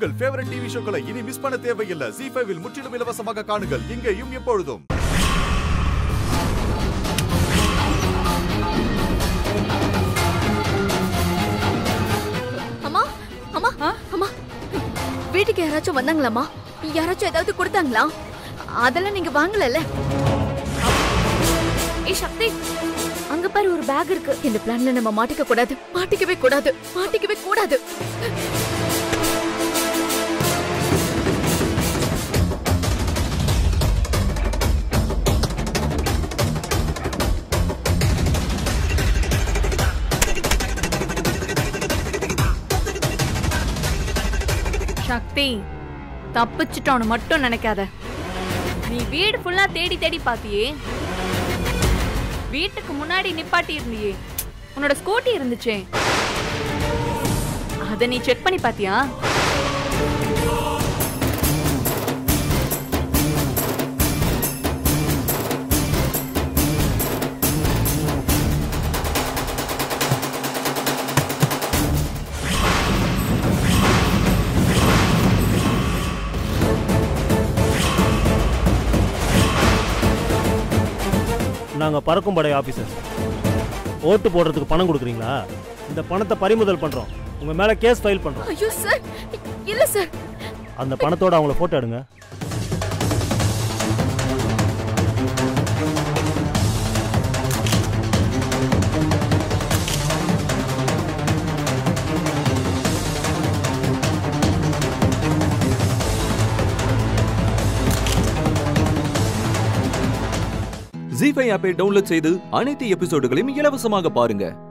உங்கள் favourite TV ஷோக்களை இனி miss பண்ண தேவையில்லை ஜி ஃபைவில் முற்றிலும் இலவசமாக காணுங்கள் இங்கேயும் எப்பொழுதும் அம்மா அம்மா அம்மா வீட்டுக்கு யாராச்சும் வந்தாங்களாம்மா யாராச்சும் ஏதாவது கொடுத்தாங்களா அதெல்லாம் நீங்க வாங்கலல்ல ஏய் சக்தி அங்க பாரு ஒரு பேக் இருக்கு இந்த பிளான்ல நம்ம மாட்டிக்க கூடாது மாட்டிக்கவே கூடாது மாட்டிக்கவே கூடாது சக்தி தப்பிச்சிட்டோன்னு மட்டும் நினைக்காத நீ வீடு ஃபுல்லா தேடி தேடி பாத்தியே வீட்டுக்கு முன்னாடி நிப்பாட்டி இருந்தியே உன்னோட ஸ்கூட்டி இருந்துச்சே அத நீ செக் பண்ணி பாத்தியா நாங்கள் பறக்கும் படை ஆஃபீஸர்ஸ் ஓட்டு போடுறதுக்கு பணம் கொடுக்குறீங்களா இந்த பணத்தை பறிமுதல் பண்ணுறோம் உங்கள் மேலே கேஸ் ஃபைல் பண்ணுறோம் ஐயோ சார் இல்ல சார் அந்த பணத்தோட அவங்கள ஃபோட்டோ எடுங்க ஜி ஃபைவ் ஆப்பை டவுன்லோட் செய்து அனைத்து எபிசோடுகளையும் இலவசமாக பாருங்க